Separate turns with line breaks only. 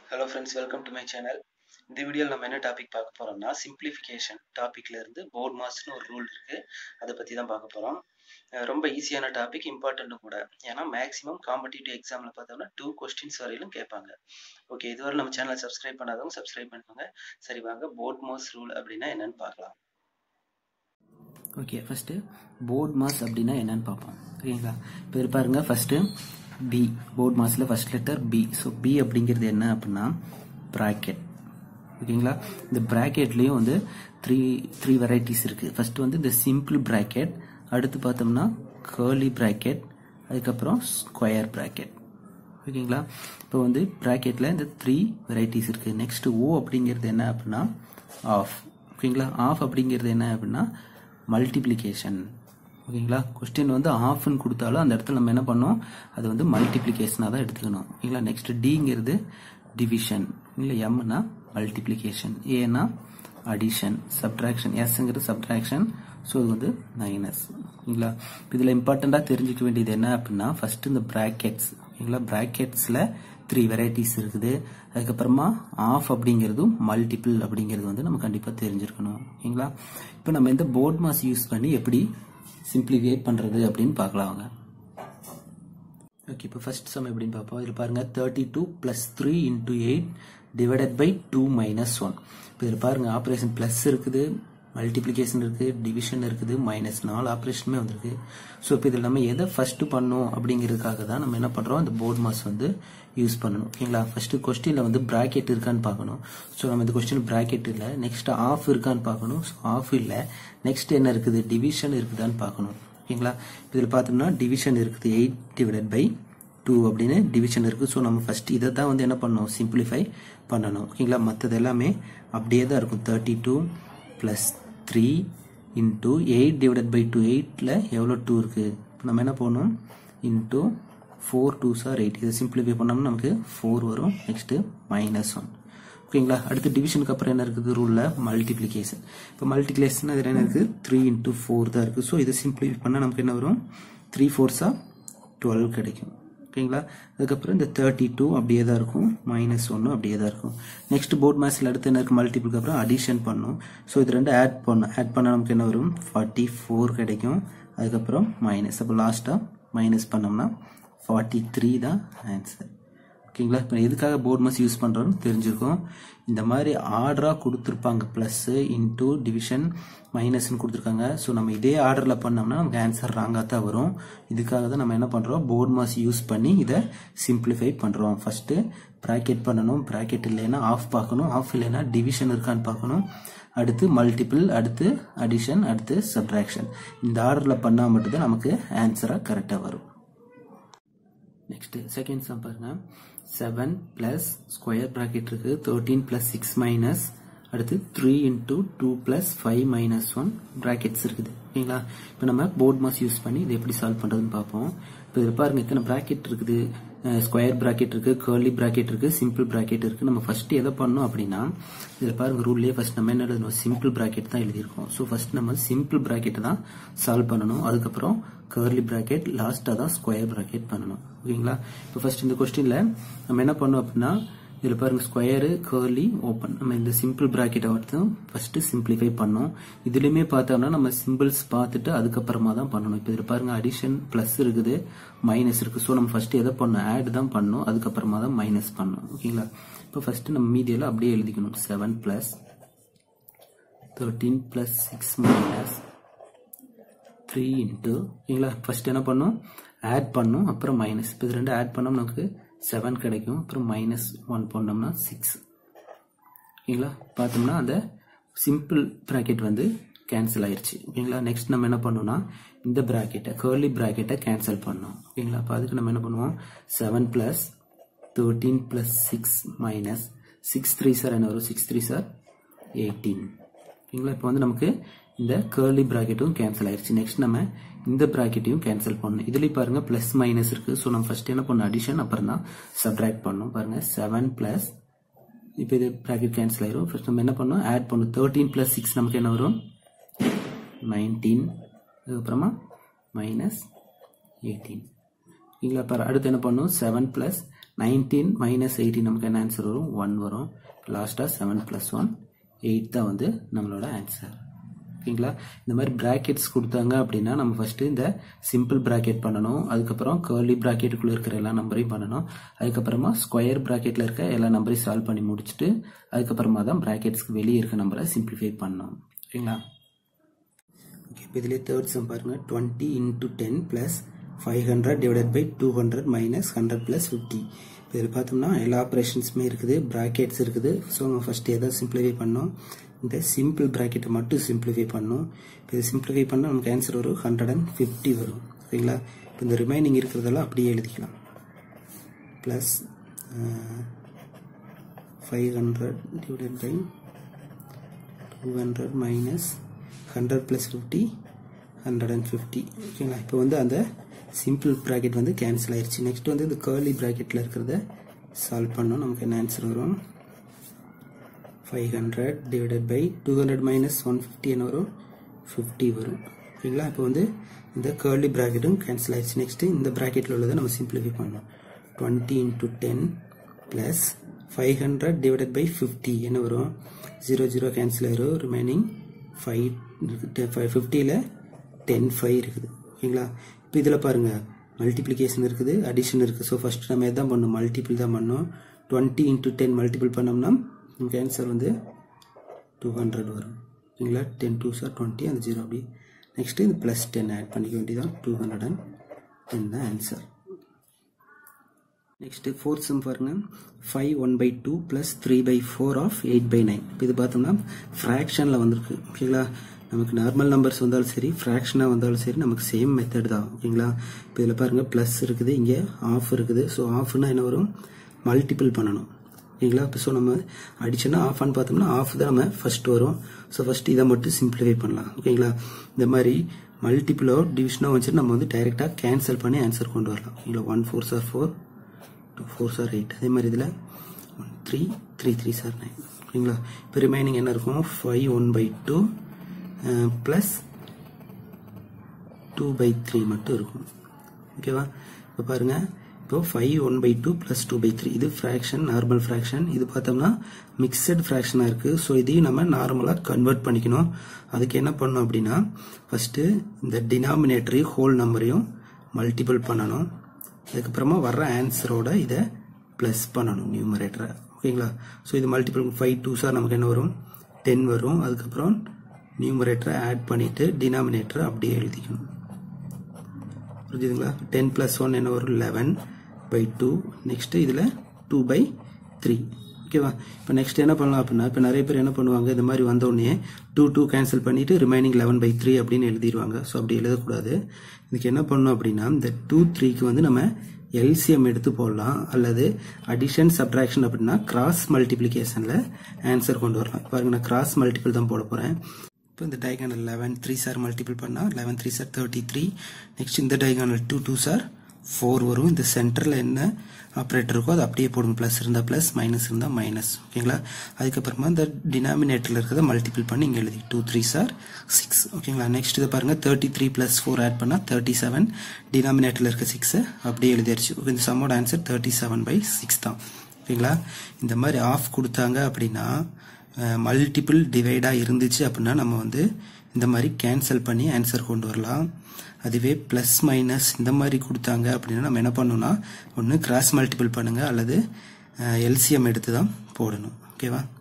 hello friends welcome to my channel இந்த வீடியோவில் நம்ம என்ன டாபிக் பார்க்க போகிறோம்னா சிம்பிளிஃபிகேஷன் டாப்பிக்ல இருந்து போர்ட் மாஸ்னு ஒரு ரூல் இருக்கு அதை பற்றி தான் பார்க்க போகிறோம் ரொம்ப ஈஸியான டாபிக் இம்பார்ட்டண்ட்டும் கூட ஏன்னா மேக்ஸிமம் காம்படிட்டிவ் எக்ஸாமில் பார்த்தோம்னா டூ கொஸ்டின்ஸ் வரையிலும் கேட்பாங்க ஓகே இதுவரை நம்ம சேனலை சப்ஸ்கிரைப் பண்ணாதவங்க சப்ஸ்கிரைப் பண்ணிக்கோங்க சரி வாங்க போர்ட் மாஸ் ரூல் அப்படின்னா என்னன்னு பார்க்கலாம்
ஓகே ஃபஸ்ட்டு போர்ட் மாஸ் அப்படின்னா என்னன்னு பார்ப்போம் ஓகேங்களா இப்போ இது பாருங்க ஃபஸ்ட்டு பி போர்ட் மாஸில் first letter B so B அப்படிங்கிறது என்ன அப்படின்னா ப்ராக்கெட் ஓகேங்களா இந்த ப்ராக்கெட்லேயும் வந்து த்ரீ த்ரீ வெரைட்டிஸ் இருக்குது ஃபர்ஸ்ட் வந்து இந்த சிம்பிள் ப்ராக்கெட் அடுத்து பார்த்தோம்னா கேர்லி ப்ராக்கெட் அதுக்கப்புறம் ஸ்கொயர் ப்ராக்கெட் ஓகேங்களா இப்போ வந்து ப்ராக்கெட்டில் இந்த த்ரீ வெரைட்டிஸ் இருக்குது நெக்ஸ்ட் ஓ அப்படிங்கிறது என்ன அப்படின்னா ஆஃப் ஓகேங்களா ஆஃப் அப்படிங்கிறது என்ன அப்படின்னா மல்டிப்ளிகேஷன் ஓகேங்களா கொஸ்டின் வந்து ஆஃப்னு கொடுத்தாலும் அந்த இடத்துல நம்ம என்ன பண்ணோம் அது வந்து மல்டிப்ளிகேஷனாக தான் எடுத்துக்கணும் ஓகேங்களா நெக்ஸ்ட் டிங்கிறது டிவிஷன் இல்லை எம்னா மல்டிப்ளிகேஷன் ஏன்னா அடிஷன் சப்ட்ராக்ஷன் எஸ்ங்கிறது சப்ட்ராக்ஷன் ஸோ இது வந்து மைனஸ் ஓகேங்களா இதில் இம்பார்ட்டண்ட்டாக தெரிஞ்சுக்க வேண்டியது என்ன அப்படின்னா ஃபர்ஸ்ட் இந்த ப்ராக்கெட்ஸ் ஓகேங்களா ப்ராக்கெட்ஸில் த்ரீ வெரைட்டிஸ் இருக்குது அதுக்கப்புறமா ஆஃப் அப்படிங்கிறதும் மல்டிபிள் அப்படிங்கிறது வந்து நம்ம கண்டிப்பாக தெரிஞ்சிருக்கணும் ஓகேங்களா இப்போ நம்ம இந்த போர்ட் மாஸ் யூஸ் பண்ணி எப்படி சிம்பிளிஃபைட் பண்ணுறது அப்படின்னு பார்க்கலாம் அவங்க ஓகே இப்போ ஃபர்ஸ்ட் சம் எப்படின்னு பார்ப்போம் இதில் பாருங்க thirty two plus three into eight divided by two minus one இப்போ இதில் பாருங்க ஆப்ரேஷன் ப்ளஸ் இருக்குது மல்டிப்ளிகேஷன் இருக்குது டிவிஷன் இருக்குது மைனஸ் நாலு ஆப்ரேஷனுமே வந்திருக்கு ஸோ இப்போ இதில் நம்ம எதை ஃபர்ஸ்ட் பண்ணோம் அப்படிங்கிறதுக்காக தான் நம்ம என்ன பண்ணுறோம் அந்த போர்ட் மாஸ் வந்து யூஸ் பண்ணணும் ஓகேங்களா ஃபர்ஸ்ட் கொஸ்டினில் வந்து ப்ராக்கெட் இருக்கான்னு பார்க்கணும் ஸோ நம்ம இந்த கொஸ்டின் ப்ராக்கெட் இல்லை நெக்ஸ்ட் ஆஃப் இருக்கான்னு பார்க்கணும் ஸோ ஆஃப் இல்லை நெக்ஸ்ட் என்ன இருக்குது டிவிஷன் இருக்குதான்னு பார்க்கணும் ஓகேங்களா இதில் பார்த்தோம்னா டிவிஷன் இருக்குது எயிட் டிவைடட் பை டூ அப்படின்னு டிவிஷன் இருக்குது ஸோ நம்ம ஃபர்ஸ்ட் இதை தான் வந்து என்ன பண்ணணும் சிம்பிளிஃபை பண்ணணும் ஓகேங்களா மற்றது எல்லாமே அப்படியே தான் இருக்கும் thirty two plus three into eight divided by two எயிட்டில் எவ்வளோ டூ இருக்குது இப்போ நம்ம என்ன பண்ணணும் into four two sir eight இதை சிம்பிளிஃபை பண்ணோம்னா நமக்கு ஃபோர் வரும் நெக்ஸ்ட்டு மைனஸ் ஒன் ஓகேங்களா அடுத்து டிவிஷனுக்கு அப்புறம் என்ன இருக்குது ரூலில் மல்டிப்ளிகேஷன் இப்போ மல்டிப்ளிகேஷன் அதில் என்ன இருக்குது த்ரீ இன்டூ ஃபோர் தான் இருக்குது ஸோ இதை சிம்பிளிஃபை பண்ணால் நமக்கு என்ன வரும் த்ரீ ஃபோர்ஸாக டுவெல் கிடைக்கும் ஓகேங்களா அதுக்கப்புறம் இந்த தேர்ட்டி டூ அப்படியே தான் இருக்கும் மைனஸ் ஒன்று அப்படியே தான் இருக்கும் நெக்ஸ்ட் போர்ட் மேட்ச்சில் அடுத்து என்ன இருக்குது மல்டிபிளுக்கு அப்புறம் அடிஷன் பண்ணும் ஸோ இது ரெண்டு ஆட் பண்ணும் ஆட் பண்ணால் நமக்கு என்ன வரும் ஃபார்ட்டி ஃபோர் கிடைக்கும் அதுக்கப்புறம் மைனஸ் அப்போ லாஸ்ட்டாக மைனஸ் பண்ணோம்னா ஃபார்ட்டி த்ரீ தான் ஆன்சர் ஓகேங்களா இப்போ எதுக்காக போர்ட் மாஸ் யூஸ் பண்ணுறோன்னு தெரிஞ்சுருக்கோம் இந்த மாதிரி ஆர்டராக கொடுத்துருப்பாங்க ப்ளஸ்ஸு இன்டூ டிவிஷன் மைனஸ்னு கொடுத்துருக்காங்க ஸோ நம்ம இதே ஆர்டரில் பண்ணோம்னா நமக்கு ஆன்சர் ராங்காக தான் வரும் இதுக்காக தான் நம்ம என்ன பண்ணுறோம் போர்ட் மாஸ் யூஸ் பண்ணி இதை சிம்பிளிஃபை பண்ணுறோம் ஃபஸ்ட்டு ப்ராக்கெட் பண்ணணும் ப்ராக்கெட் இல்லைன்னா ஆஃப் பார்க்கணும் ஆஃப் இல்லைன்னா டிவிஷன் இருக்கான்னு பார்க்கணும் அடுத்து மல்டிபிள் அடுத்து அடிஷன் அடுத்து சப்ட்ராக்ஷன் இந்த ஆர்டரில் பண்ணால் மட்டும்தான் நமக்கு ஆன்சராக கரெக்டாக வரும் நெக்ஸ்ட் செகண்ட் சம் பாருங்க செவன் பிளஸ் ஸ்கொயர் ப்ராக்கெட் இருக்கு தேர்ட்டீன் பிளஸ் சிக்ஸ் மைனஸ் அடுத்து three into two plus five minus one brackets இருக்குது ஓகேங்களா இப்போ நம்ம போர்ட் மாஸ் யூஸ் பண்ணி இதை எப்படி சால்வ் பண்ணுறதுன்னு பார்ப்போம் இப்போ இதில் பாருங்க இத்தனை ப்ராக்கெட் இருக்குது ஸ்கொயர் ப்ராக்கெட் இருக்கு கேர்லி ப்ராக்கெட் இருக்கு சிம்பிள் ப்ராக்கெட் இருக்கு நம்ம ஃபர்ஸ்ட் எதை பண்ணோம் அப்படின்னா இதில் பாருங்க ரூல்லேயே ஃபர்ஸ்ட் நம்ம என்ன எழுதணும் சிம்பிள் ப்ராக்கெட் தான் எழுதியிருக்கோம் ஸோ ஃபர்ஸ்ட் நம்ம சிம்பிள் ப்ராக்கெட்டை தான் சால்வ் பண்ணணும் அதுக்கப்புறம் கேர்லி ப்ராக்கெட் லாஸ்ட்டாக தான் ஸ்கொயர் ப்ராக்கெட் பண்ணணும் ஓகேங்களா இப்போ ஃபர்ஸ்ட் இந்த கொஸ்டினில் நம்ம என்ன பண்ணோம் அப்படின்னா இதில் பாருங்க ஸ்கொயரு கேர்லி ஓப்பன் நம்ம இந்த சிம்பிள் ப்ராக்கெட்டை மட்டும் ஃபர்ஸ்ட் சிம்பிளிஃபை பண்ணோம் இதுலையுமே பார்த்தோம்னா நம்ம சிம்பிள்ஸ் பார்த்துட்டு அதுக்கப்புறமா தான் பண்ணணும் இப்போ இதில் பாருங்க அடிஷன் பிளஸ் இருக்குது மைனஸ் இருக்கு ஸோ நம்ம ஃபர்ஸ்ட் எதை பண்ணோம் ஆட் தான் பண்ணணும் அதுக்கப்புறமா தான் மைனஸ் பண்ணணும் ஓகேங்களா இப்போ ஃபர்ஸ்ட் நம்ம மீடியெல்லாம் அப்படியே எழுதிக்கணும் seven plus thirteen plus six minus three into ஓகேங்களா ஃபர்ஸ்ட் என்ன பண்ணும் ஆட் பண்ணும் அப்புறம் மைனஸ் இப்போ இது ரெண்டு ஆட் பண்ணோம் நமக்கு செவன் கிடைக்கும் அப்புறம் மைனஸ் ஒன் பண்ணோம்னா சிக்ஸ் ஓகேங்களா பார்த்தோம்னா அந்த சிம்பிள் ப்ராக்கெட் வந்து கேன்சல் ஆயிடுச்சு ஓகேங்களா நெக்ஸ்ட் நம்ம என்ன பண்ணோம்னா இந்த ப்ராக்கெட்டை கேர்லி ப்ராக்கெட்டை கேன்சல் பண்ணோம் ஓகேங்களா அப்போ அதுக்கு நம்ம என்ன பண்ணுவோம் seven plus thirteen plus six minus six three sir என்ன வரும் சிக்ஸ் த்ரீ சார் எயிட்டீன் ஓகேங்களா இப்போ வந்து நமக்கு இந்த கேர்லி ப்ராக்கெட்டும் கேன்சல் ஆயிடுச்சு நெக்ஸ்ட் நம்ம இந்த ப்ராக்கெட்டையும் கேன்சல் பண்ணணும் இதுலேயும் பாருங்க பிளஸ் மைனஸ் இருக்கு ஸோ நம்ம ஃபர்ஸ்ட் என்ன பண்ணணும் அடிஷன் அப்புறம் தான் சப்ட்ராக்ட் பண்ணணும் பாருங்க செவன் பிளஸ் இப்போ இது ப்ராக்கெட் கேன்சல் ஆயிரும் ஃபர்ஸ்ட் நம்ம என்ன பண்ணோம் ஆட் பண்ணணும் தேர்ட்டீன் பிளஸ் சிக்ஸ் நமக்கு என்ன வரும் நைன்டீன் அதுக்கப்புறமா மைனஸ் எயிட்டீன் ஓகேங்களா பாரு அடுத்து என்ன பண்ணும் seven plus nineteen minus eighteen நமக்கு என்ன ஆன்சர் வரும் ஒன் வரும் லாஸ்ட்டாக செவன் ப்ளஸ் ஒன் எயிட் தான் வந்து நம்மளோட ஆன்சர் ஓகேங்களா இந்த மாதிரி ப்ராக்கெட்ஸ் கொடுத்தாங்க அப்படின்னா நம்ம ஃபஸ்ட்டு இந்த சிம்பிள் ப்ராக்கெட் பண்ணணும் அதுக்கப்புறம் கர்லி ப்ராக்கெட்டுக்குள்ளே இருக்கிற எல்லா நம்பரையும் பண்ணணும் அதுக்கப்புறமா ஸ்கொயர் ப்ராக்கெட்டில் இருக்க எல்லா நம்பரையும் சால்வ் பண்ணி முடிச்சுட்டு அதுக்கப்புறமா தான் ப்ராக்கெட்ஸ்க்கு வெளியே இருக்க நம்பரை சிம்பிளிஃபை பண்ணணும் ஓகேங்களா ஓகே இப்போ இதிலே தேர்ட் சம் பாருங்கள் twenty into ten plus five hundred divided by two hundred minus hundred plus fifty இப்போ இதில் பார்த்தோம்னா எல்லா ஆப்ரேஷன்ஸுமே இருக்குது ப்ராக்கெட்ஸ் இருக்குது ஸோ நம்ம ஃபஸ்ட்டு எதை சிம்பிளிஃபை பண்ணோம் இந்த சிம்பிள் ப்ராக்கெட்டை மட்டும் சிம்பிளிஃபை பண்ணோம் இப்போ இது சிம்பிளிஃபை பண்ணால் நமக்கு ஆன்சர் வரும் ஹண்ட்ரட் அண்ட் ஃபிஃப்டி வரும் ஓகேங்களா இப்போ இந்த ரிமைனிங் இருக்கிறதெல்லாம் அப்படியே எழுதிக்கலாம் plus five hundred divided by two hundred minus hundred plus fifty hundred and fifty ஓகேங்களா இப்போ வந்து அந்த சிம்பிள் ப்ராக்கெட் வந்து கேன்சல் ஆயிடுச்சு நெக்ஸ்ட் வந்து இந்த கேர்லி ப்ராக்கெட்டில் இருக்கிறத சால்வ் பண்ணோம் நமக்கு என்ன ஆன்சர் வரும் five hundred divided by two hundred minus one fifty என்ன வரும் ஃபிஃப்டி வரும் ஓகேங்களா இப்போ வந்து இந்த கேர்லி ப்ராக்கெட்டும் கேன்சல் ஆயிடுச்சு நெக்ஸ்ட்டு இந்த ப்ராக்கெட்டில் உள்ளதை நம்ம சிம்பிளிஃபை பண்ணோம் twenty into ten plus five hundred divided by fifty என்ன வரும் ஜீரோ ஜீரோ கேன்சல் ஆயிரும் ரிமைனிங் ஃபைவ் ஃபைவ் ஃபிஃப்டியில் டென் ஃபைவ் இருக்குது ஓகேங்களா இப்போ இதில் பாருங்கள் மல்டிப்ளிகேஷன் இருக்குது அடிஷன் இருக்குது ஸோ ஃபஸ்ட் நம்ம எதான் பண்ணணும் மல்டிபிள் தான் பண்ணோம் டுவெண்ட்டி இன்ட்டு டென் மல்டிபிள் பண்ணோம்னா நமக்கு ஆன்சர் வந்து டூ ஹண்ட்ரட் வரும் ஓகேங்களா டென் டூ சார் டுவெண்ட்டி அந்த ஜீரோ அப்படி நெக்ஸ்ட்டு இந்த ப்ளஸ் டென் ஆட் பண்ணிக்க வேண்டியதான் டூ ஹண்ட்ரட் அண்ட் டென் தான் ஆன்சர் நெக்ஸ்ட்டு ஃபோர்த் சம் பாருங்க five one by two plus three by four of eight by nine இப்போ இது பார்த்தோம்னா ஃப்ராக்ஷனில் வந்திருக்கு ஓகேங்களா நமக்கு நார்மல் நம்பர்ஸ் வந்தாலும் சரி ஃப்ராக்ஷனாக வந்தாலும் சரி நமக்கு சேம் மெத்தட் தான் ஓகேங்களா இப்போ இதில் பாருங்கள் ப்ளஸ் இருக்குது இங்கே ஆஃப் இருக்குது ஸோ ஆஃப்னா என்ன வரும் மல்டிபிள் பண்ணணும் ஓகேங்களா இப்போ ஸோ நம்ம அடிச்சோன்னா ஆஃப் ஆன் பார்த்தோம்னா ஆஃப் தான் நம்ம ஃபர்ஸ்ட் வரும் ஸோ ஃபர்ஸ்ட் இதை மட்டும் சிம்பிளிஃபை பண்ணலாம் ஓகேங்களா இந்த மாதிரி மல்டிபிளோ டிவிஷனோ வச்சு நம்ம வந்து டைரெக்டாக கேன்சல் பண்ணி ஆன்சர் கொண்டு வரலாம் ஓகேங்களா one four sir four two four sir eight அதே மாதிரி இதில் one three three three sir nine ஓகேங்களா இப்போ ரிமைனிங் என்ன இருக்கும் five one by two plus two by three மட்டும் இருக்கும் ஓகேவா இப்போ பாருங்கள் இப்போ five one by two plus two by three இது ஃப்ராக்ஷன் நார்மல் ஃப்ராக்ஷன் இது பார்த்தோம்னா மிக்சட் ஃப்ராக்ஷனாக இருக்குது ஸோ இதையும் நம்ம நார்மலாக கன்வெர்ட் பண்ணிக்கணும் அதுக்கு என்ன பண்ணணும் அப்படின்னா ஃபஸ்ட்டு இந்த டினாமினேட்டரையும் ஹோல் நம்பரையும் மல்டிபிள் பண்ணணும் அதுக்கப்புறமா வர்ற ஆன்சரோட இதை ப்ளஸ் பண்ணணும் நியூமரேட்டரை ஓகேங்களா ஸோ இது மல்டிபிள் ஃபைவ் டூ சார் நமக்கு என்ன வரும் டென் வரும் அதுக்கப்புறம் நியூமரேட்டரை ஆட் பண்ணிவிட்டு டினாமினேட்டரை அப்படியே எழுதிக்கணும் புரிஞ்சுதுங்களா டென் ப்ளஸ் ஒன் என்ன வரும் லெவன் பை டூ நெக்ஸ்ட்டு இதில் டூ பை த்ரீ ஓகேவா இப்போ நெக்ஸ்ட் என்ன பண்ணலாம் அப்படின்னா இப்போ நிறைய பேர் என்ன பண்ணுவாங்க இந்த மாதிரி வந்தோடனே டூ டூ கேன்சல் பண்ணிவிட்டு ரிமைனிங் லெவன் பை த்ரீ அப்படின்னு எழுதிடுவாங்க ஸோ அப்படி எழுதக்கூடாது இதுக்கு என்ன பண்ணணும் அப்படின்னா இந்த டூ த்ரீக்கு வந்து நம்ம எல்சிஎம் எடுத்து போடலாம் அல்லது அடிஷன் சப்ட்ராக்ஷன் அப்படின்னா கிராஸ் மல்டிப்ளிகேஷனில் ஆன்சர் கொண்டு வரலாம் பாருங்க நான் கிராஸ் மல்டிபிள் தான் போட போகிறேன் இப்போ இந்த diagonal eleven three sir multiple பண்ணால் eleven three sir thirty three next இந்த diagonal two two sir four வரும் இந்த சென்டரில் என்ன ஆப்ரேட்டர் இருக்கோ அது அப்படியே போடுங்க ப்ளஸ் இருந்தால் ப்ளஸ் மைனஸ் இருந்தால் மைனஸ் ஓகேங்களா அதுக்கப்புறமா இந்த டினாமினேட்டரில் இருக்கிறத மல்டிபிள் பண்ணி இங்கே எழுதி டூ த்ரீ சார் சிக்ஸ் ஓகேங்களா நெக்ஸ்ட் இதை பாருங்கள் thirty three plus four add பண்ணால் தேர்ட்டி செவன் டினாமினேட்டரில் இருக்க சிக்ஸை அப்படியே எழுதிடுச்சு இந்த சம்மோட answer thirty seven by six தான் ஓகேங்களா இந்த மாதிரி ஆஃப் கொடுத்தாங்க அப்படின்னா மல்டிபிள் டிவைடாக இருந்துச்சு அப்படின்னா நம்ம வந்து இந்த மாதிரி கேன்சல் பண்ணி ஆன்சர் கொண்டு வரலாம் அதுவே ப்ளஸ் மைனஸ் இந்த மாதிரி கொடுத்தாங்க அப்படின்னா நம்ம என்ன பண்ணணும்னா ஒன்று கிராஸ் மல்டிபிள் பண்ணுங்கள் அல்லது எல்சிஎம் எடுத்து தான் போடணும் ஓகேவா